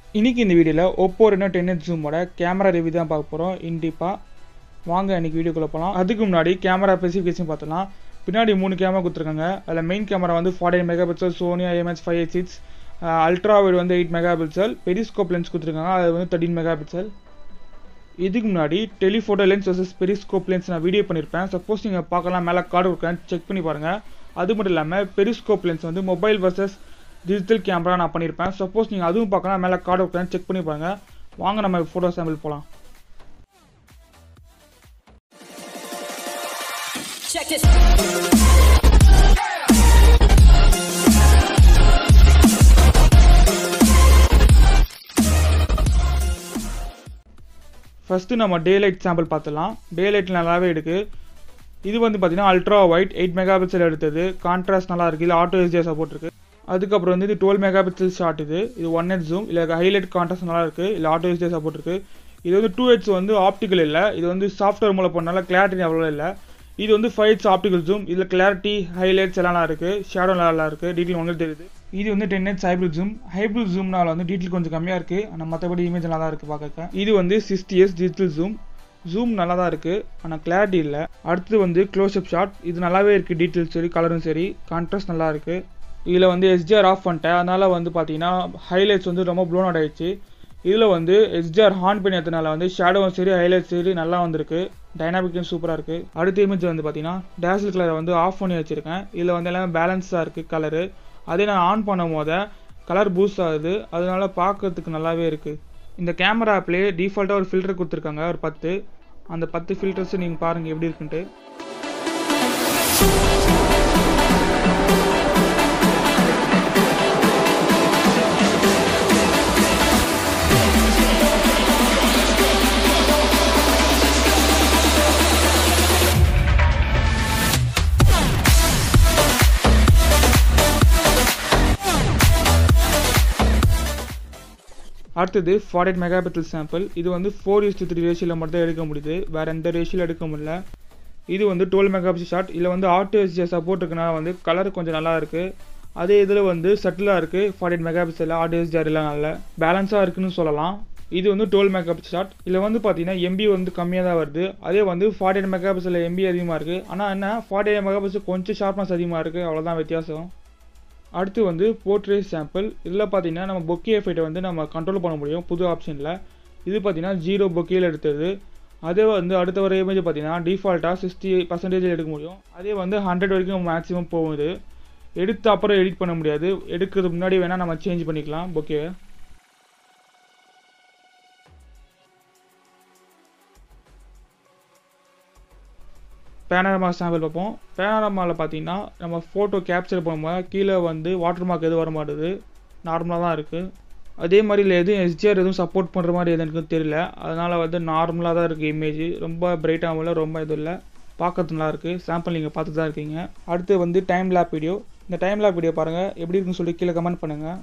இன்னைக்கு இந்த வீடியோவில் ஒப்போ ரெனோ டென் எச் ஜூமோட கேமரா ரிவ்யூ தான் பார்க்க போகிறோம் இண்டிப்பாக வாங்க இன்னைக்கு வீடியோக்குள்ளே போகலாம் அதுக்கு முன்னாடி கேமரா ஸ்பெசிஃபிகேஷன் பார்த்தலாம் பின்னாடி மூணு கேமரா கொடுத்துருக்காங்க அதில் மெயின் கேமரா வந்து forty mega pixel Sony IMX five eight six ultra wide வந்து eight mega pixel periscope lens கொடுத்துருக்காங்க அது வந்து தேர்ட்டின் மெகா பிக்சல் இதுக்கு முன்னாடி telephoto lens versus periscope lens நான் வீடியோ பண்ணியிருப்பேன் சப்போஸ் நீங்கள் பார்க்கலாம் மேலே கார்டு கொடுக்குறேன் செக் பண்ணி பாருங்கள் அது மட்டும் இல்லாமல் பெரிஸ்கோப் லென்ஸ் வந்து மொபைல் வர்சஸ் டிஜிட்டல் கேமரா நான் பண்ணியிருப்பேன் சப்போஸ் நீங்கள் அதுவும் பார்க்கலாம் மேலே கார்டு கொடுக்குறேன் செக் பண்ணி பாருங்கள் வாங்க நம்ம ஃபோட்டோ சாம்பிள் போகலாம் Check this. ஃபஸ்ட்டு நம்ம டே லைட் சாம்பிள் பார்த்துலாம் டே லைட் நல்லாவே எடுக்கு இது வந்து பார்த்தீங்கன்னா ultra wide eight mega pixel எடுத்தது கான்ட்ராஸ்ட் நல்லா இருக்குது இல்லை ஆட்டோ எஸ்டிஆர் சப்போர்ட் இருக்குது அதுக்கப்புறம் வந்து இது டுவெல் மெகா பிக்சல் ஷாட் இது இது ஒன் ஹெட் ஜூம் இல்லை ஹைலைட் கான்ட்ராஸ்ட் நல்லா இருக்குது இல்லை ஆட்டோ எஸ்டிஆர் சப்போர்ட் இருக்குது இது வந்து டூ ஹெட்ஸ் வந்து ஆப்டிக்கல் இல்லை இது வந்து சாஃப்ட்வேர் மூலம் பண்ணனால கிளாரிட்டி அவ்வளோ இல்லை இது வந்து ஃபைவ் ஹெட்ஸ் ஆப்டிக்கல் ஜூம் இதில் கிளாரிட்டி ஹைலைட்ஸ் எல்லாம் நல்லா இருக்குது ஷேடோ நல்லா இருக்குது டீட்டெயில் உங்களுக்கு தெரியுது இது வந்து ten X hybrid zoom hybrid ஜூம்னால வந்து டீட்டெயில் கொஞ்சம் கம்மியாக இருக்குது ஆனால் மற்றபடி இமேஜ் நல்லா தான் இருக்குது பார்க்க இது வந்து sixty X digital zoom zoom நல்லா தான் இருக்குது ஆனால் கிளாரிட்டி இல்லை அடுத்து வந்து க்ளோஸ்அப் ஷாட் இது நல்லாவே இருக்குது டீட்டெயில்ஸ் சரி கலரும் சரி கான்ட்ராஸ்ட் நல்லா இருக்குது இதில் வந்து எஸ்டிஆர் ஆஃப் பண்ணிட்டேன் அதனால் வந்து பார்த்தீங்கன்னா ஹைலைட்ஸ் வந்து ரொம்ப ப்ளோன் அவுட் ஆயிடுச்சு இதில் வந்து எஸ்டிஆர் ஹார்ன் பண்ணி எடுத்தனால வந்து ஷேடோவும் சரி ஹைலைட்ஸ் சரி நல்லா வந்திருக்கு டைனாமிக்கும் சூப்பராக இருக்குது அடுத்த இமேஜ் வந்து பார்த்தீங்கன்னா டேஷில் கலரை வந்து ஆஃப் பண்ணி வச்சுருக்கேன் இதில் வந்து எல்லாமே பேலன்ஸாக இருக்குது கலரு அதே நான் ஆன் பண்ணும் போது கலர் பூஸ்ட் ஆகுது அதனால பார்க்கறதுக்கு நல்லாவே இருக்குது இந்த கேமரா ஆப்லேயே டிஃபால்ட்டாக ஒரு ஃபில்டர் கொடுத்துருக்காங்க ஒரு பத்து அந்த பத்து ஃபில்டர்ஸ் நீங்கள் பாருங்கள் எப்படி இருக்குன்ட்டு அடுத்தது forty eight mega pixel sample இது வந்து ஃபோர் யூஸ் த்ரீ ரேஷியோவில் மட்டும் தான் எடுக்க முடியுது வேறு எந்த ரேஷியோவில் எடுக்க முடியல இது வந்து டுவெல் மெகா பிக்சல் ஷாட் இதில் வந்து ஆட்டோ எஸ்ஜிஎஸ் சப்போர்ட் இருக்குனால வந்து கலர் கொஞ்சம் நல்லா இருக்குது அதே இதில் வந்து சட்டிலாக இருக்குது forty eight mega pixel auto எஸ்ஜிஆர் எல்லாம் நல்ல பேலன்ஸாக இருக்குன்னு சொல்லலாம் இது வந்து டுவெல் மெகா பிக்சல் ஷாட் இதில் வந்து பார்த்தீங்கன்னா எம்பி வந்து கம்மியாக தான் வருது அதே வந்து forty eight mega pixel MP அதிகமாக இருக்குது ஆனால் என்ன ஃபார்ட்டி எயிட் மெகா பிக்சல் கொஞ்சம் ஷார்ப்னஸ் அதிகமாக இருக்குது அவ்வளோதான் வித்தியாசம் அடுத்து வந்து போர்ட்ரேட் சாம்பிள் இதில் பார்த்தீங்கன்னா நம்ம பொக்கே எஃபெக்ட்டை வந்து நம்ம கண்ட்ரோல் பண்ண முடியும் புது ஆப்ஷனில் இது பார்த்தீங்கன்னா ஜீரோ பொக்கேயில் எடுத்தது அதே வந்து அடுத்த வர இமேஜ் பார்த்தீங்கன்னா டிஃபால்ட்டாக சிக்ஸ்டி பர்சன்டேஜ் எடுக்க முடியும் அதே வந்து ஹண்ட்ரட் வரைக்கும் மேக்ஸிமம் போகுது எடுத்த அப்புறம் எடிட் பண்ண முடியாது எடுக்கிறதுக்கு முன்னாடி வேணால் நம்ம சேஞ்ச் பண்ணிக்கலாம் பொக்கேவை பேனரமா சாம்பிள் பார்ப்போம் பேனரமாவில் பார்த்தீங்கன்னா நம்ம ஃபோட்டோ கேப்சர் பண்ணும்போது கீழே வந்து வாட்டர் மார்க் எதுவும் வர மாட்டுது நார்மலாக தான் இருக்குது அதே மாதிரி இல்லை எதுவும் எஸ்டிஆர் எதுவும் சப்போர்ட் பண்ணுற மாதிரி எதுவும் எனக்கு தெரியல அதனால் வந்து நார்மலாக தான் இருக்குது இமேஜ் ரொம்ப பிரைட்டாகவும் இல்லை ரொம்ப இது இல்லை பார்க்கறது நல்லா இருக்குது சாம்பிள் நீங்கள் பார்த்து தான் இருக்கீங்க அடுத்து வந்து டைம் லேப் வீடியோ இந்த டைம் லேப் வீடியோ பாருங்கள் எப்படி இருக்குன்னு சொல்லி கீழே கமெண்ட் பண்ணுங்கள்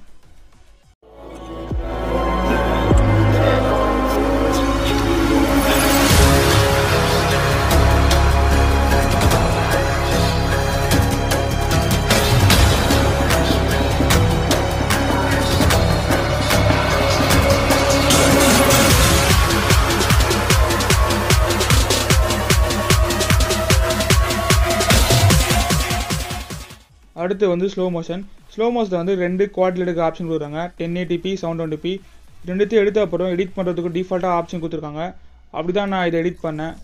அடுத்து வந்து ஸ்லோ மோஷன் ஸ்லோ மோஷனில் வந்து ரெண்டு குவாட்ல எடுக்க ஆப்ஷன் கொடுக்குறாங்க டென் ஏடிபி செவன் டுவெண்ட்டி ரெண்டுத்தையும் எடுத்த அப்புறம் எடிட் பண்ணுறதுக்கு டிஃபால்ட்டாக ஆப்ஷன் கொடுத்துருக்காங்க அப்படி தான் நான் இதை எடிட் பண்ணேன்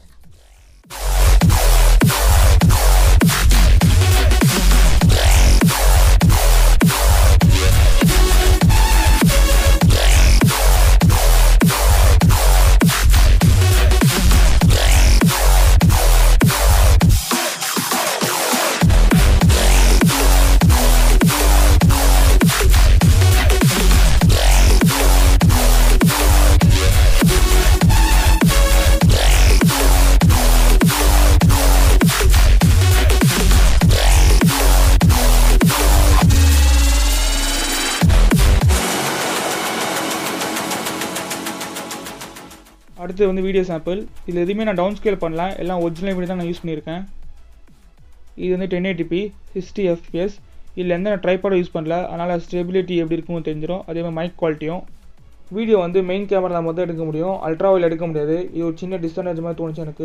அடுத்து வந்து வீடியோ சாம்பிள் இதில் எதுவுமே நான் டவுன் ஸ்கேல் பண்ணல எல்லாம் ஒரிஜினல் வீடியோ தான் நான் யூஸ் பண்ணியிருக்கேன் இது வந்து டென் எயிட்டிபி சிக்ஸ்டி எஃப்பிஎஸ் இதில் எந்த ட்ரைபாடும் யூஸ் பண்ணல அதனால் ஸ்டெபிலிட்டி எப்படி இருக்குமோ தெரிஞ்சிடும் அதே மாதிரி மைக் குவாலிட்டியும் வீடியோ வந்து மெயின் கேமரா மொத்தம் எடுக்க முடியும் அல்ட்ரா வைல் எடுக்க முடியாது இது ஒரு சின்ன டிஸ்அட்வான்டேஜ் மாதிரி தோணுச்சு எனக்கு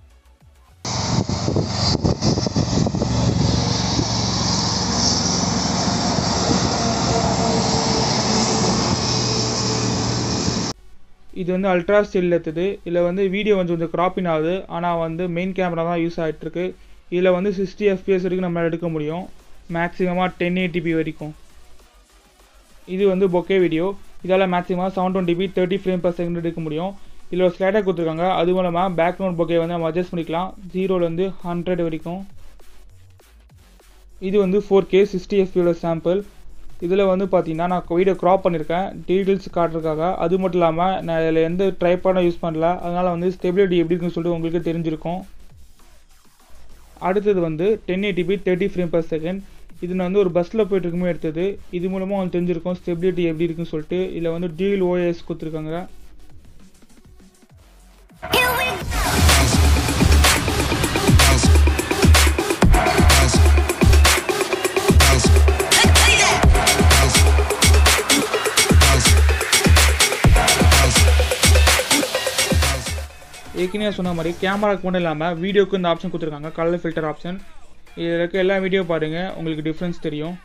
இது வந்து அல்ட்ரா ஸ்டில் எடுத்தது இதில் வந்து வீடியோ வந்து கொஞ்சம் கிராப்பிங் ஆகுது ஆனால் வந்து மெயின் கேமரா தான் யூஸ் ஆகிட்டுருக்கு இதில் வந்து சிக்ஸ்டி எஃப்பிஎஸ் வரைக்கும் நம்மளால் எடுக்க முடியும் மேக்ஸிமமாக டென் எயிட்டிபி வரைக்கும் இது வந்து பொக்கே வீடியோ இதால் maximum seven twenty thirty frame per second எடுக்க முடியும் இதில் ஒரு ஸ்லைடர் கொடுத்துருக்காங்க அது மூலமாக பேக்ரவுண்ட் பொக்கே வந்து நம்ம அட்ஜஸ்ட் பண்ணிக்கலாம் ஜீரோலேருந்து ஹண்ட்ரட் வரைக்கும் இது வந்து ஃபோர் கே சிக்ஸ்டி எஃபியோட சாம்பிள் இதில் வந்து பார்த்தீங்கன்னா நான் வீடியோ க்ராப் பண்ணியிருக்கேன் டீட்டெயில்ஸ் காட்டுறதுக்காக அது மட்டும் இல்லாமல் நான் இதில் எந்த ட்ரைப்பாடும் யூஸ் பண்ணல அதனால் வந்து ஸ்டெபிலிட்டி எப்படி இருக்குன்னு சொல்லிட்டு உங்களுக்கு தெரிஞ்சிருக்கும் அடுத்தது வந்து ten eighty p thirty frame per second இது நான் வந்து ஒரு பஸ்ஸில் போயிட்டு இருக்குமே எடுத்தது இது மூலமாக உங்களுக்கு தெரிஞ்சிருக்கும் ஸ்டெபிலிட்டி எப்படி இருக்குன்னு சொல்லிட்டு இதில் வந்து டியூல் ஓஎஸ் கொடுத்துருக்காங்க ஏற்கனவே சொன்ன மாதிரி கேமராக்கு மட்டும் இல்லாமல் வீடியோக்கு இந்த ஆப்ஷன் கொடுத்துருக்காங்க கலர் ஃபில்டர் ஆப்ஷன் இதில் இருக்க எல்லா வீடியோ பாருங்கள் உங்களுக்கு டிஃப்ரென்ஸ் தெரியும்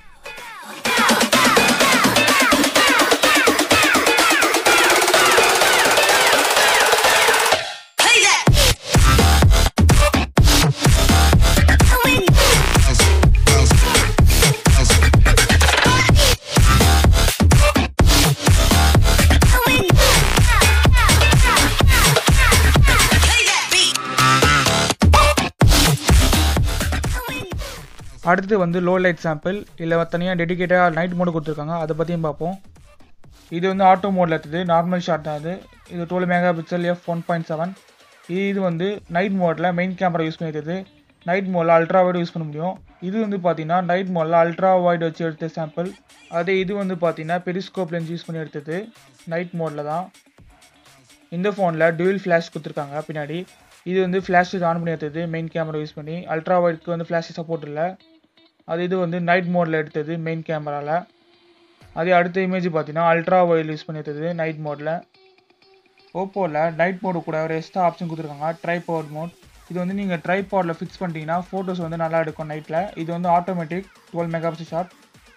அடுத்து வந்து லோ லைட் சாம்பிள் இதில் தனியாக டெடிக்கேட்டாக நைட் மோடு கொடுத்துருக்காங்க அதை பற்றியும் பார்ப்போம் இது வந்து ஆட்டோ மோடில் இருக்குது நார்மல் ஷாட் தான் அது இது twelve mega pixel F one point seven இது வந்து நைட் மோடில் மெயின் கேமரா யூஸ் பண்ணிடுது நைட் மோடில் அல்ட்ரா வைடு யூஸ் பண்ண முடியும் இது வந்து பார்த்தீங்கன்னா நைட் மோடில் அல்ட்ரா வைடு வச்சு எடுத்த சாம்பிள் அதே இது வந்து பார்த்தீங்கன்னா பெரிஸ்கோப் லென்ஸ் யூஸ் பண்ணி எடுத்தது நைட் மோடில் தான் இந்த ஃபோனில் டுவெல் ஃப்ளாஷ் கொடுத்துருக்காங்க பின்னாடி இது வந்து ஃப்ளாஷ் ஆன் பண்ணி எடுத்தது மெயின் கேமரா யூஸ் பண்ணி அல்ட்ரா வைடுக்கு வந்து ஃப்ளாஷ் சப்போர்ட் இல்லை அது இது வந்து நைட் மோடில் எடுத்தது மெயின் கேமராவில் அதே அடுத்த இமேஜ் பார்த்தீங்கன்னா அல்ட்ரா வைல் யூஸ் பண்ணி எடுத்தது நைட் மோடில் ஓப்போவில் நைட் மோடு கூட ஒரு எக்ஸ்ட்ரா ஆப்ஷன் கொடுத்துருக்காங்க ட்ரைபவர் மோட் இது வந்து நீங்கள் ட்ரைபாடில் ஃபிக்ஸ் பண்ணிட்டீங்கன்னா ஃபோட்டோஸ் வந்து நல்லா எடுக்கும் நைட்டில் இது வந்து automatic twelve mega pixel shot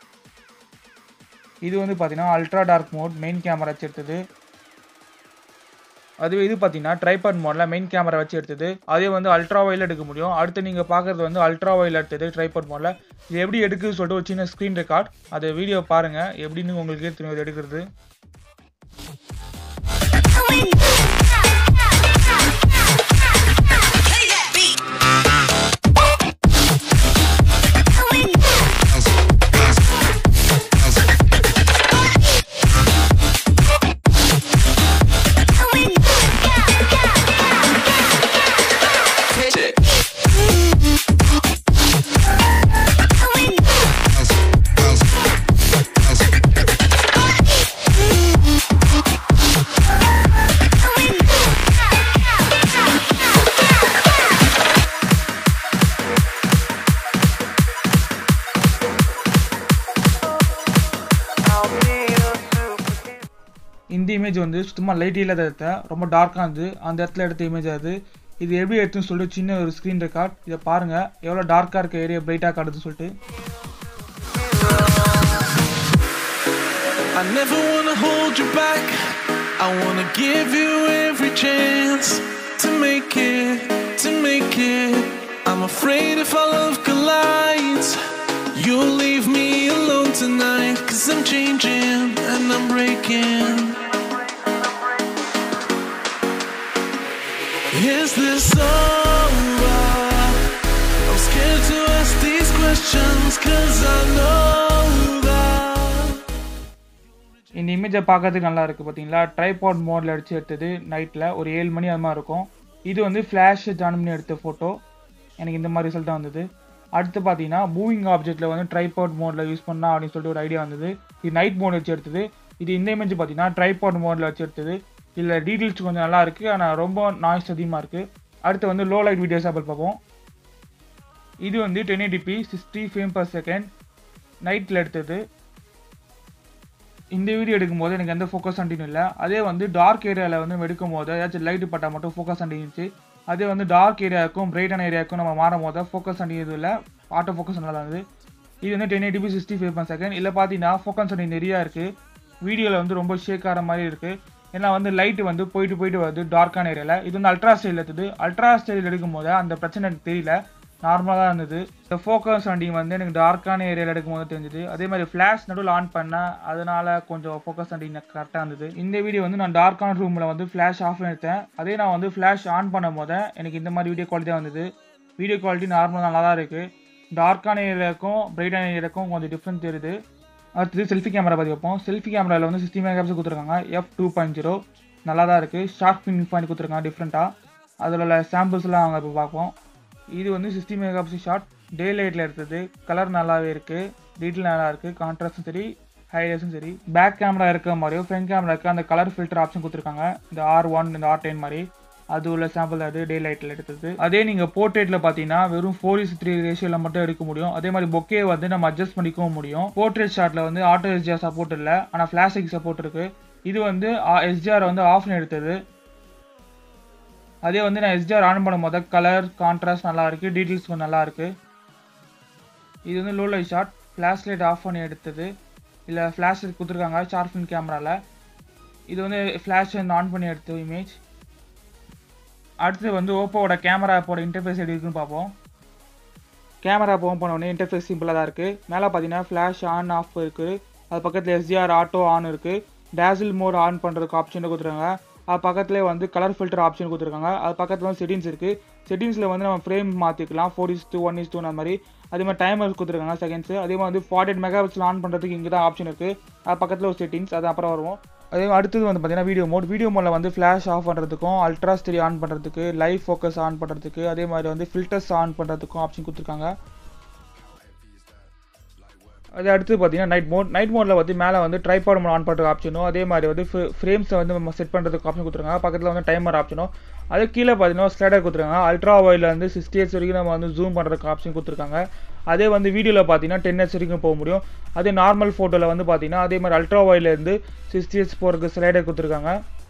இது வந்து பார்த்தீங்கன்னா ultra dark mode main camera வச்சு எடுத்தது அதுவே இது பார்த்தீங்கன்னா ட்ரைபாட் மோடில் மெயின் கேமரா வச்சு எடுத்தது அதே வந்து அல்ட்ரா வைல எடுக்க முடியும் அடுத்து நீங்கள் பார்க்குறது வந்து அல்ட்ரா வைல எடுத்தது ட்ரைபாட் மோடில் இது எப்படி எடுக்குதுன்னு சொல்லிட்டு ஒரு சின்ன ஸ்க்ரீன் ரெக்கார்ட் அதை வீடியோ பாருங்கள் எப்படின்னு உங்களுக்கு தெரியும் இது எடுக்கிறது இந்த இமேஜ் வந்து சுத்தமாக லைட் இல்லாத இடத்த ரொம்ப டார்க்காக இருந்தது அந்த இடத்துல எடுத்த இமேஜ் அது இது எப்படி எடுத்துன்னு சொல்லிட்டு சின்ன ஒரு ஸ்க்ரீன் ரெக்கார்ட் இதை பாருங்கள் எவ்வளோ டார்க்காக இருக்க ஏரியா பிரைட்டாக காட்டுதுன்னு சொல்லிட்டு I never wanna hold you back. I wanna give you every chance to make it, to make it. I'm afraid if our love collides, you'll leave me alone tonight. Cause I'm changing and I'm breaking. Is this over? I'm scared to ask these questions cause I know that. இந்த இமேஜை பார்க்கறதுக்கு நல்லா இருக்குது பார்த்தீங்களா tripod மோடில் அடித்து எடுத்தது நைட்டில் ஒரு ஏழு மணி அது மாதிரி இருக்கும் இது வந்து ஃப்ளாஷ் ஜான் பண்ணி எடுத்த ஃபோட்டோ எனக்கு இந்த மாதிரி ரிசல்ட்டாக வந்தது அடுத்து பார்த்தீங்கன்னா மூவிங் ஆப்ஜெக்ட்டில் வந்து ட்ரைபாட் மோடில் யூஸ் பண்ணா அப்படின்னு சொல்லிட்டு ஒரு ஐடியா வந்தது இது நைட் மோட் வச்சு எடுத்தது இது இந்த இமேஜ் பார்த்தீங்கன்னா ட்ரைபாட் மோடில் வச்சு எடுத்தது இதில் டீட்டெயில்ஸ் கொஞ்சம் நல்லா இருக்குது ஆனால் ரொம்ப நாய்ஸ் அதிகமாக இருக்குது அடுத்து வந்து லோ லைட் வீடியோ சாம்பிள் பார்ப்போம் இது வந்து ten eighty p sixty frame per second நைட்டில் எடுத்தது இந்த வீடியோ எடுக்கும்போது எனக்கு எந்த ஃபோக்கஸ் அண்டியும் இல்லை அதே வந்து டார்க் ஏரியாவில் வந்து நம்ம எடுக்கும் போது ஏதாச்சும் லைட்டு பட்டா மட்டும் ஃபோக்கஸ் அண்டி இருந்துச்சு அதே வந்து டார்க் ஏரியாவுக்கும் பிரைட்டான ஏரியாவுக்கும் நம்ம மாறும் போது ஃபோக்கஸ் அண்டி எதுவும் இல்லை ஆட்டோ ஃபோக்கஸ் நல்லா இருந்தது இது வந்து ten eighty sixty five per second இல்லை பார்த்தீங்கன்னா ஃபோக்கஸ் அண்டி நிறையா இருக்குது வீடியோவில் வந்து ரொம்ப ஷேக் ஆகிற மாதிரி இருக்குது ஏன்னா வந்து லைட் வந்து போயிட்டு போயிட்டு வருது டார்க்கான ஏரியாவில் இது வந்து அல்ட்ரா ஸ்டைல் எடுத்தது அல்ட்ரா ஸ்டைல் எடுக்கும் போது அந்த பிரச்சனை எனக்கு தெரியல நார்மலாக தான் இருந்தது இந்த ஃபோக்கஸ் அண்டிங் வந்து எனக்கு டார்க்கான ஏரியாவில் எடுக்கும் போது தெரிஞ்சது அதே மாதிரி ஃப்ளாஷ் நடுவில் ஆன் பண்ணேன் அதனால கொஞ்சம் ஃபோக்கஸ் அண்டிங் கரெக்டாக இருந்தது இந்த வீடியோ வந்து நான் டார்க்கான ரூமில் வந்து ஃப்ளாஷ் ஆஃப் எடுத்தேன் அதே நான் வந்து ஃப்ளாஷ் ஆன் பண்ணும் போது எனக்கு இந்த மாதிரி வீடியோ குவாலிட்டி தான் வந்தது வீடியோ குவாலிட்டி நார்மலாக நல்லா தான் இருக்குது டார்க்கான ஏரியாவுக்கும் பிரைட்டான ஏரியாவுக்கும் கொஞ்சம் டிஃப்ரெண்ட் தெரியுது அடுத்தது செல்ஃபி கேமரா பற்றி வைப்போம் செல்ஃபி கேமராவில் வந்து சிக்ஸ்டி மெகா பிக்சல் கொடுத்துருக்காங்க எஃப் டூ பாயிண்ட் ஜீரோ நல்லா தான் இருக்குது ஷார்ட் பின் பாயிண்ட் கொடுத்துருக்காங்க டிஃப்ரெண்ட்டாக அதில் உள்ள சாம்பிள்ஸ்லாம் அவங்க இப்போ பார்ப்போம் இது வந்து சிக்ஸ்டி மெகா பிக்சல் ஷார்ட் டே லைட்டில் எடுத்தது கலர் நல்லாவே இருக்குது டீட்டெயில் நல்லா இருக்குது கான்ட்ராஸ்டும் சரி ஹைலைட்ஸும் சரி பேக் கேமரா இருக்கிற மாதிரியும் ஃப்ரண்ட் கேமரா இருக்க அந்த கலர் ஃபில்டர் ஆப்ஷன் கொடுத்துருக்காங்க இந்த ஆர் ஒன் இந்த ஆர் டென் மாதிரி அது உள்ள சாம்பிள் அது டே லைட்டில் எடுத்தது அதே நீங்கள் போர்ட்ரேட்டில் பார்த்தீங்கன்னா வெறும் ஃபோர் இஸ் த்ரீ ரேஷியோவில் மட்டும் எடுக்க முடியும் அதே மாதிரி பொக்கே வந்து நம்ம அட்ஜஸ்ட் பண்ணிக்கவும் முடியும் போர்ட்ரேட் ஷாட்டில் வந்து ஆட்டோ எஸ்ஜிஆர் சப்போர்ட் இல்லை ஆனால் ஃப்ளாஷிக் சப்போர்ட் இருக்குது இது வந்து எஸ்ஜிஆர் வந்து ஆஃப்னு எடுத்தது அதே வந்து நான் எஸ்ஜிஆர் ஆன் பண்ணும் போது கலர் கான்ட்ராஸ்ட் நல்லா இருக்குது டீட்டெயில்ஸ் கொஞ்சம் நல்லா இருக்குது இது வந்து low light shot flash light off பண்ணி எடுத்தது இல்லை ஃப்ளாஷ் லைட் கொடுத்துருக்காங்க ஷார்ஃபின் கேமராவில் இது வந்து ஃப்ளாஷ் வந்து ஆன் பண்ணி எடுத்த இமேஜ் அடுத்து வந்து ஓப்போவோட கேமரா ஆப்போட இன்டர்ஃபேஸ் எப்படி இருக்குன்னு பார்ப்போம் கேமரா ஆப் ஓப்பன் பண்ண உடனே இன்டர்ஃபேஸ் சிம்பிளாக தான் இருக்குது மேலே பார்த்தீங்கன்னா ஃப்ளாஷ் ஆன் ஆஃப் இருக்குது அது பக்கத்தில் எஸ்டிஆர் ஆட்டோ ஆன் இருக்குது டேசில் மோட் ஆன் பண்ணுறதுக்கு ஆப்ஷன் கொடுத்துருக்காங்க அது பக்கத்துலேயே வந்து கலர் ஃபில்டர் ஆப்ஷன் கொடுத்துருக்காங்க அது பக்கத்தில் வந்து செட்டிங்ஸ் இருக்குது செட்டிங்ஸில் வந்து நம்ம ஃப்ரேம் மாற்றிக்கலாம் four is to one is to அந்த மாதிரி அதே மாதிரி டைமர் கொடுத்துருக்காங்க செகண்ட்ஸ் அதே மாதிரி வந்து forty eight mega pixel on பண்ணுறதுக்கு இங்கே தான் ஆப்ஷன் இருக்குது அது பக்கத்தில் ஒரு செட்டிங்ஸ் அது அப்புறம் வருவோம் அதே அடுத்தது வந்து பார்த்தீங்கன்னா வீடியோ மோட் வீடியோ மோடில் வந்து ஃப்ளாஷ் ஆஃப் பண்ணுறதுக்கும் அல்ட்ரா ஸ்டெடி ஆன் பண்ணுறதுக்கு லைவ் ஃபோக்கஸ் ஆன் பண்ணுறதுக்கு அதே மாதிரி வந்து ஃபில்டர்ஸ் ஆன் பண்ணுறதுக்கும் ஆப்ஷன் கொடுத்துருக்காங்க அது அடுத்து பார்த்தீங்கன்னா நைட் மோட் நைட் மோடில் வந்து மேலே வந்து ட்ரைபாட் மோட் ஆன் பண்ணுறதுக்கு ஆப்ஷனும் அதே மாதிரி வந்து ஃப்ரேம்ஸை வந்து நம்ம செட் பண்ணுறதுக்கு ஆப்ஷன் கொடுத்துருக்காங்க பக்கத்தில் வந்து டைமர் ஆப்ஷனும் அது கீழே பார்த்தீங்கன்னா ஸ்லைடர் கொடுத்துருக்காங்க அல்ட்ரா வைடில் வந்து சிக்ஸ்டி எஸ் வரைக்கும் நம்ம வந்து ஜூம் பண்ணுறதுக்கு ஆப்ஷன் கொடுத்துருக்காங்க அதே வந்து வீடியோவில் பார்த்தீங்கன்னா டென் எஸ் வரைக்கும் போக முடியும் அதே நார்மல் ஃபோட்டோவில் வந்து பார்த்தீங்கன்னா அதே மாதிரி அல்ட்ரா வைட்லேருந்து சிக்ஸ்டி எஸ் போகிறதுக்கு ஸ்லைடர் கொடுத்துருக்காங்க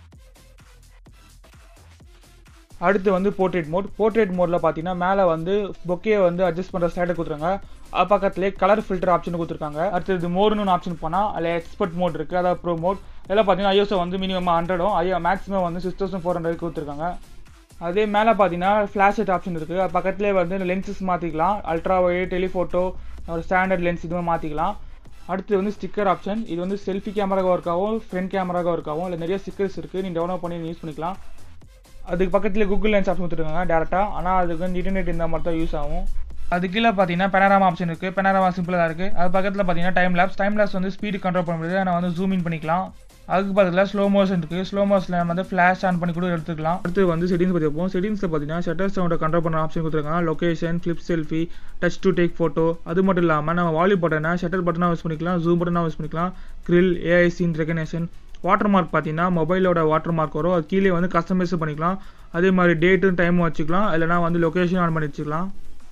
அடுத்து வந்து போர்ட்ரேட் மோட் போர்ட்ரேட் மோடில் பார்த்தீங்கன்னா மேலே வந்து பொக்கே வந்து அட்ஜஸ்ட் பண்ணுற ஸ்லைடர் கொடுத்துருக்காங்க அது பக்கத்துலேயே கலர் ஃபில்டர் ஆப்ஷன் கொடுத்துருக்காங்க அடுத்தது மோடுன்னு ஆப்ஷன் போனால் அதில் எக்ஸ்பர்ட் மோட் இருக்குது அதாவது ப்ரோ மோட் இதெல்லாம் பார்த்தீங்கன்னா ஐஎஸ்ஓ வந்து மினிமம் ஹண்ட்ரடும் ஐயோ மேக்ஸிமம் வந்து சிக்ஸ் தௌசண்ட் ஃபோர் ஹண்ட்ரட் கொடுத்துருக்காங்க அதே மேலே பார்த்தீங்கன்னா ஃப்ளாஷ் லைட் ஆப்ஷன் இருக்குது அது பக்கத்துலேயே வந்து லென்சஸ் மாற்றிக்கலாம் அல்ட்ரா வைட் டெலிஃபோட்டோ ஒரு ஸ்டாண்டர்ட் லென்ஸ் இதுவும் மாற்றிக்கலாம் அடுத்து வந்து ஸ்டிக்கர் ஆப்ஷன் இது வந்து செல்ஃபி கேமராக ஒர்க் ஆகும் ஃப்ரண்ட் கேமராக ஒர்க் ஆகும் இல்லை நிறைய ஸ்டிக்கர்ஸ் இருக்குது நீங்கள் டவுன்லோட் பண்ணி யூஸ் பண்ணிக்கலாம் அதுக்கு பக்கத்தில் கூகுள் லென்ஸ் ஆப்ஷன் கொடுத்துருக்காங்க டேரெக்டாக ஆனால் அதுக்கு வந்து இன்டர்நெட் இருந்தால் மட்டும் தான் யூஸ் ஆகும் அது கீழே பார்த்தீங்கன்னா பெனாராமா ஆப்ஷன் இருக்குது பெனாராமா சிம்பிளாக தான் இருக்குது அது பக்கத்தில் பார்த்தீங்கன்னா டைம் லேப்ஸ் டைம் லேப்ஸ் வந்து ஸ்பீடு கண்ட்ரோல் பண்ண முடியாது நான் வந்து ஜூம் இன் பண்ணிக்கலாம் அதுக்கு பக்கத்தில் ஸ்லோ மோஷன் இருக்குது ஸ்லோ மோஷனில் நம்ம வந்து ஃப்ளாஷ் ஆன் பண்ணி கூட எடுத்துக்கலாம் அடுத்து வந்து செட்டிங்ஸ் பற்றி வைப்போம் செட்டிங்ஸில் பார்த்தீங்கன்னா ஷட்டர் சவுண்டை கண்ட்ரோல் பண்ணுற ஆப்ஷன் கொடுத்துருக்காங்க location flip selfie touch to take photo அது மட்டும் இல்லாமல் நம்ம வால்யூ பட்டனை ஷட்டர் பட்டனாக யூஸ் பண்ணிக்கலாம் ஜூம் பட்டனாக யூஸ் பண்ணிக்கலாம் கிரில் AI scene recognition water mark பார்த்தீங்கன்னா மொபைலோட வாட்டர் மார்க் வரும் அது கீழே வந்து கஸ்டமைஸ் பண்ணிக்கலாம் அதே மாதிரி டேட்டும் டைமும் வச்சுக்கலாம் இல்லைனா வந்து லொக்கேஷன் ஆன் பண்ணி வச்சுக்கலாம்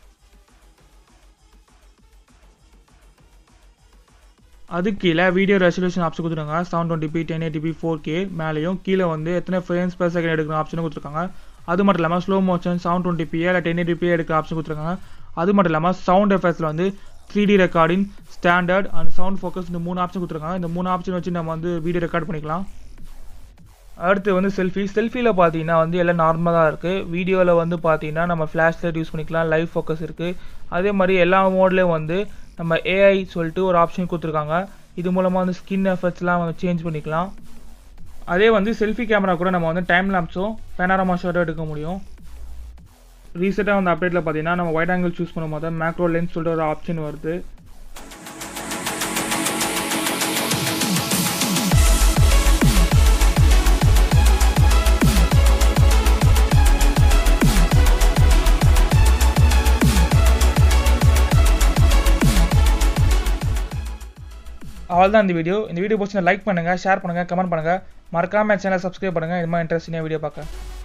அதுக்கு கீழே வீடியோ ரெசல்யூஷன் ஆப்ஷன் கொடுத்துருக்காங்க seven twenty P ten eighty four K மேலேயும் கீழே வந்து எத்தனை ஃப்ரேம்ஸ் per செகண்ட் எடுக்கிற ஆப்ஷன் கொடுத்துருக்காங்க அது மட்டும் இல்லாமல் slow motion seven twenty P இல்லை டென் எயிட்டி பி எடுக்கிற ஆப்ஷன் கொடுத்துருக்காங்க அது மட்டும் இல்லாமல் சவுண்ட் எஃபெக்ட்ஸில் வந்து three D recording standard and sound focus இந்த மூணு ஆப்ஷன் கொடுத்துருக்காங்க இந்த மூணு ஆப்ஷன் வச்சு நம்ம வந்து வீடியோ ரெக்கார்ட் பண்ணிக்கலாம் அடுத்து வந்து செல்ஃபி செல்ஃபியில் பார்த்தீங்கன்னா வந்து எல்லாம் நார்மலாக இருக்குது வீடியோவில் வந்து பார்த்தீங்கன்னா நம்ம ஃப்ளாஷ் லைட் யூஸ் பண்ணிக்கலாம் லைவ் ஃபோக்கஸ் இருக்குது அதே மாதிரி எல்லா மோட்லேயும் வந்து நம்ம ஏஐ சொல்லிட்டு ஒரு ஆப்ஷன் கொடுத்துருக்காங்க இது மூலமாக வந்து ஸ்கின் எஃபெக்ட்ஸ்லாம் சேஞ்ச் பண்ணிக்கலாம் அதே வந்து செல்ஃபி கேமரா கூட நம்ம வந்து டைம் லேப்ஸும் பேனாரமா ஷாட்டும் எடுக்க முடியும் ரீசெண்டாக வந்து அப்டேட்டில் பார்த்தீங்கன்னா நம்ம வைட் ஆங்கிள் சூஸ் பண்ணும்போது மேக்ரோ லென்ஸ் சொல்லிட்டு ஒரு ஆப்ஷன் வருது அவ்வளோதான் இந்த வீடியோ இந்த வீடியோ பிடிச்சி லைக் பண்ணுங்கள் ஷேர் பண்ணுங்கள் கமெண்ட் பண்ணுங்கள் மறக்காம சேனலை சப்ஸ்கிரைப் பண்ணுங்கள் இது மாதிரி இன்ட்ரெஸ்டிங்காக வீடியோ பார்க்க